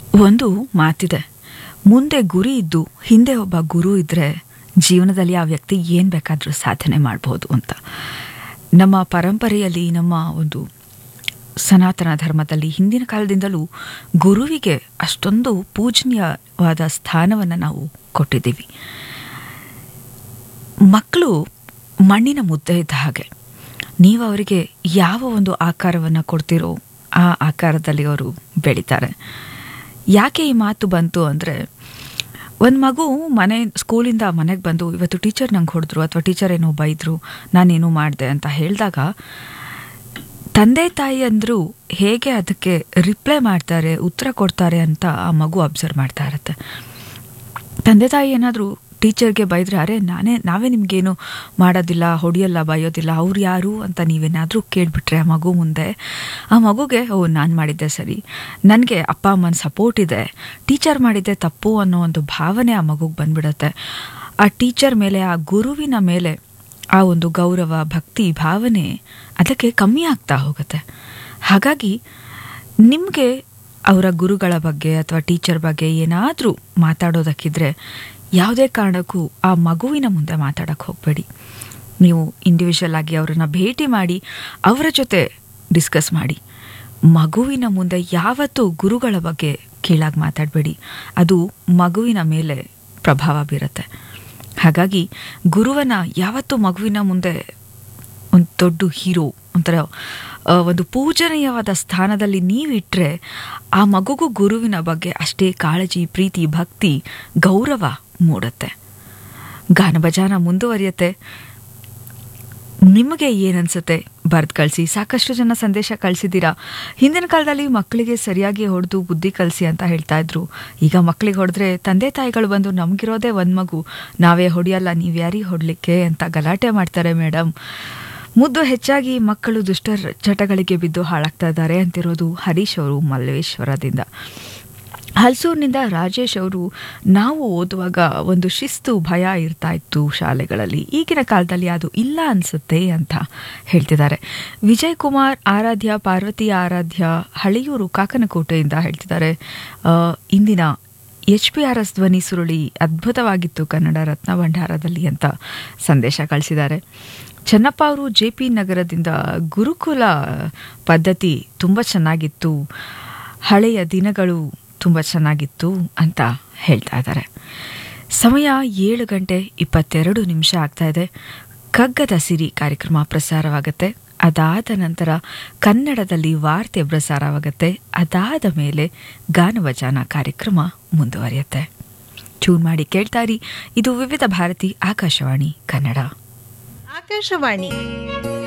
ಒಂದು ಮಾತಿದೆ ಮುಂದೆ ಗುರಿ ಇದ್ದು ಹಿಂದೆ ಒಬ್ಬ ಗುರು ಇದ್ರೆ ಜೀವನದಲ್ಲಿ ಆ ವ್ಯಕ್ತಿ ಏನು ಬೇಕಾದರೂ ಸಾಧನೆ ಮಾಡ್ಬೋದು ಅಂತ ನಮ್ಮ ಪರಂಪರೆಯಲ್ಲಿ ನಮ್ಮ ಒಂದು ಸನಾತನ ಧರ್ಮದಲ್ಲಿ ಹಿಂದಿನ ಕಾಲದಿಂದಲೂ ಗುರುವಿಗೆ ಅಷ್ಟೊಂದು ಪೂಜನೀಯವಾದ ಸ್ಥಾನವನ್ನು ನಾವು ಕೊಟ್ಟಿದ್ದೀವಿ ಮಕ್ಕಳು ಮಣ್ಣಿನ ಮುದ್ದೆ ಇದ್ದ ಹಾಗೆ ನೀವು ಅವರಿಗೆ ಯಾವ ಒಂದು ಆಕಾರವನ್ನು ಕೊಡ್ತೀರೋ ಆ ಆಕಾರದಲ್ಲಿ ಅವರು ಬೆಳೀತಾರೆ ಯಾಕೆ ಈ ಮಾತು ಬಂತು ಅಂದರೆ ಒಂದು ಮಗು ಮನೆ ಸ್ಕೂಲಿಂದ ಮನೆಗೆ ಬಂದು ಇವತ್ತು ಟೀಚರ್ ನಂಗೆ ಹೊಡೆದ್ರು ಅಥವಾ ಟೀಚರ್ ಏನೋ ಬೈದರು ನಾನೇನೋ ಮಾಡಿದೆ ಅಂತ ಹೇಳಿದಾಗ ತಂದೆ ತಾಯಿ ಅಂದರೂ ಹೇಗೆ ಅದಕ್ಕೆ ರಿಪ್ಲೈ ಮಾಡ್ತಾರೆ ಉತ್ತರ ಕೊಡ್ತಾರೆ ಅಂತ ಆ ಮಗು ಅಬ್ಸರ್ವ್ ಮಾಡ್ತಾ ಇರುತ್ತೆ ತಂದೆ ತಾಯಿ ಏನಾದರೂ ಟೀಚರ್ಗೆ ಬೈದ್ರೆ ಅರೆ ನಾನೇ ನಾವೇ ನಿಮಗೇನು ಮಾಡೋದಿಲ್ಲ ಹೊಡೆಯಲ್ಲ ಬೈಯೋದಿಲ್ಲ ಅವ್ರು ಯಾರು ಅಂತ ನೀವೇನಾದರೂ ಕೇಳಿಬಿಟ್ರೆ ಆ ಮಗು ಮುಂದೆ ಆ ಮಗುಗೆ ಓ ನಾನು ಮಾಡಿದ್ದೆ ಸರಿ ನನಗೆ ಅಪ್ಪ ಅಮ್ಮನ ಸಪೋರ್ಟ್ ಇದೆ ಟೀಚರ್ ಮಾಡಿದ್ದೆ ತಪ್ಪು ಅನ್ನೋ ಒಂದು ಭಾವನೆ ಆ ಮಗುಗೆ ಬಂದ್ಬಿಡುತ್ತೆ ಆ ಟೀಚರ್ ಮೇಲೆ ಆ ಗುರುವಿನ ಮೇಲೆ ಆ ಒಂದು ಗೌರವ ಭಕ್ತಿ ಭಾವನೆ ಅದಕ್ಕೆ ಕಮ್ಮಿ ಆಗ್ತಾ ಹೋಗುತ್ತೆ ಹಾಗಾಗಿ ನಿಮಗೆ ಅವರ ಗುರುಗಳ ಬಗ್ಗೆ ಅಥವಾ ಟೀಚರ್ ಬಗ್ಗೆ ಏನಾದರೂ ಮಾತಾಡೋದಕ್ಕಿದ್ರೆ ಯಾವುದೇ ಕಾರಣಕ್ಕೂ ಆ ಮಗುವಿನ ಮುಂದೆ ಮಾತಾಡಕ್ಕೆ ಹೋಗಬೇಡಿ ನೀವು ಇಂಡಿವಿಜುವಲ್ ಆಗಿ ಅವರನ್ನು ಭೇಟಿ ಮಾಡಿ ಅವರ ಜೊತೆ ಡಿಸ್ಕಸ್ ಮಾಡಿ ಮಗುವಿನ ಮುಂದೆ ಯಾವತ್ತೂ ಗುರುಗಳ ಬಗ್ಗೆ ಕೀಳಾಗಿ ಮಾತಾಡಬೇಡಿ ಅದು ಮಗುವಿನ ಮೇಲೆ ಪ್ರಭಾವ ಬೀರುತ್ತೆ ಹಾಗಾಗಿ ಗುರುವನ ಯಾವತ್ತೂ ಮಗುವಿನ ಮುಂದೆ ಒಂದು ದೊಡ್ಡ ಹೀರೋ ಒಂಥರ ಆ, ಒಂದು ಪೂಜನೀಯವಾದ ಸ್ಥಾನದಲ್ಲಿ ನೀವಿಟ್ಟರೆ ಆ ಮಗುಗೂ ಗುರುವಿನ ಬಗ್ಗೆ ಅಷ್ಟೇ ಕಾಳಜಿ ಪ್ರೀತಿ ಭಕ್ತಿ ಗೌರವ ಮೂಡುತ್ತೆ ಗಾನಭಜಾನ ಮುಂದುವರಿಯುತ್ತೆ ನಿಮಗೆ ಏನನ್ಸುತ್ತೆ ಬರ್ದು ಕಳಿಸಿ ಸಾಕಷ್ಟು ಜನ ಸಂದೇಶ ಕಳಿಸಿದ್ದೀರಾ ಹಿಂದಿನ ಕಾಲದಲ್ಲಿ ಮಕ್ಕಳಿಗೆ ಸರಿಯಾಗಿ ಹೊಡೆದು ಬುದ್ಧಿ ಕಲಿಸಿ ಅಂತ ಹೇಳ್ತಾ ಇದ್ರು ಈಗ ಮಕ್ಕಳಿಗೆ ಹೊಡೆದ್ರೆ ತಂದೆ ತಾಯಿಗಳು ಬಂದು ನಮಗಿರೋದೇ ಒಂದು ಮಗು ನಾವೇ ಹೊಡೆಯಲ್ಲ ನೀವು ಯಾರಿಗೆ ಹೊಡಲಿಕ್ಕೆ ಅಂತ ಗಲಾಟೆ ಮಾಡ್ತಾರೆ ಮೇಡಮ್ ಮುದ್ದು ಹೆಚ್ಚಾಗಿ ಮಕ್ಕಳು ದುಷ್ಟ ಚಟಗಳಿಗೆ ಬಿದ್ದು ಹಾಳಾಗ್ತಾ ಇದ್ದಾರೆ ಅಂತಿರೋದು ಹರೀಶ್ ಅವರು ಮಲ್ಲೇಶ್ವರದಿಂದ ಹಲ್ಸೂರಿನಿಂದ ರಾಜೇಶ್ ಅವರು ನಾವು ಓದುವಾಗ ಒಂದು ಶಿಸ್ತು ಭಯ ಇರ್ತಾ ಇತ್ತು ಶಾಲೆಗಳಲ್ಲಿ ಈಗಿನ ಕಾಲದಲ್ಲಿ ಅದು ಇಲ್ಲ ಅನ್ಸುತ್ತೆ ಅಂತ ಹೇಳ್ತಿದ್ದಾರೆ ವಿಜಯ್ ಕುಮಾರ್ ಆರಾಧ್ಯ ಪಾರ್ವತಿ ಆರಾಧ್ಯ ಹಳಿಯೂರು ಕಾಕನಕೋಟೆಯಿಂದ ಹೇಳ್ತಿದ್ದಾರೆ ಆ, ಇಂದಿನ ಎಚ್ ಪಿ ಆರ್ ಎಸ್ ಧ್ವನಿ ಸುರುಳಿ ಅದ್ಭುತವಾಗಿತ್ತು ಕನ್ನಡ ರತ್ನ ಭಂಡಾರದಲ್ಲಿ ಅಂತ ಸಂದೇಶ ಕಳಿಸಿದ್ದಾರೆ ಚೆನ್ನಪ್ಪ ಅವರು ಜೆ ಪಿ ನಗರದಿಂದ ಗುರುಕುಲ ಪದ್ಧತಿ ತುಂಬ ಚೆನ್ನಾಗಿತ್ತು ಹಳೆಯ ದಿನಗಳು ತುಂಬ ಚೆನ್ನಾಗಿತ್ತು ಅಂತ ಹೇಳ್ತಾ ಇದ್ದಾರೆ ಸಮಯ ಏಳು ಗಂಟೆ ಇಪ್ಪತ್ತೆರಡು ನಿಮಿಷ ಆಗ್ತಾ ಇದೆ ಕಗ್ಗದ ಸಿರಿ ಕಾರ್ಯಕ್ರಮ ಪ್ರಸಾರವಾಗುತ್ತೆ ಅದಾದ ನಂತರ ಕನ್ನಡದಲ್ಲಿ ವಾರ್ತೆ ಪ್ರಸಾರವಾಗುತ್ತೆ ಅದಾದ ಮೇಲೆ ಗಾನವಚನ ಕಾರ್ಯಕ್ರಮ ಮುಂದುವರಿಯುತ್ತೆ ಟ್ಯೂನ್ ಮಾಡಿ ಕೇಳ್ತಾ ಇರಿ ಇದು ವಿವಿಧ ಭಾರತಿ ಆಕಾಶವಾಣಿ ಕನ್ನಡ ಆಕಾಶವಾಣಿ